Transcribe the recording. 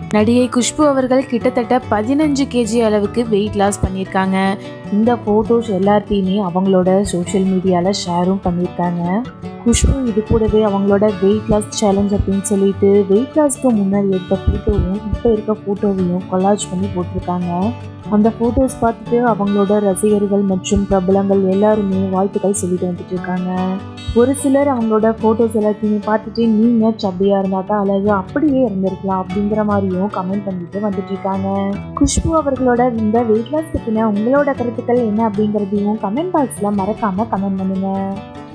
நடிகை குஷ்பு அவர்கள் கிட்டத்தட்ட பதினஞ்சு கேஜி அளவுக்கு வெயிட் லாஸ் பண்ணியிருக்காங்க இந்த ஃபோட்டோஸ் எல்லாத்தையுமே அவங்களோட சோஷியல் மீடியாவில் ஷேரும் பண்ணியிருக்காங்க குஷ்பு இது கூடவே அவங்களோட வெயிட் லாஸ் சேலஞ்ச் அப்படின்னு சொல்லிட்டு வெயிட் லாஸ்க்கு முன்னாடி எடுத்த ஃபோட்டோவும் இப்போ இருக்க ஃபோட்டோவையும் கொலாஜ் பண்ணி போட்டிருக்காங்க அந்த ஃபோட்டோஸ் பார்த்துட்டு அவங்களோட ரசிகர்கள் மற்றும் பிரபலங்கள் எல்லாருமே வாழ்த்துக்கள் சொல்லிட்டு வந்துட்டு இருக்காங்க ஒரு சிலர் அவங்களோட ஃபோட்டோஸ் எல்லாத்தையுமே பார்த்துட்டு நீங்கள் சப்பியாக இருந்தால் தான் அழகு அப்படியே இருந்திருக்கலாம் அப்படிங்கிற மாதிரியும் கமெண்ட் பண்ணிட்டு வந்துட்டு இருக்காங்க குஷ்பு அவர்களோட இந்த வெயிட் லாஸ் பற்றின உங்களோட கருத்துக்கள் என்ன அப்படிங்கிறதையும் கமெண்ட் பாக்ஸில் மறக்காமல் கமெண்ட் பண்ணுங்கள்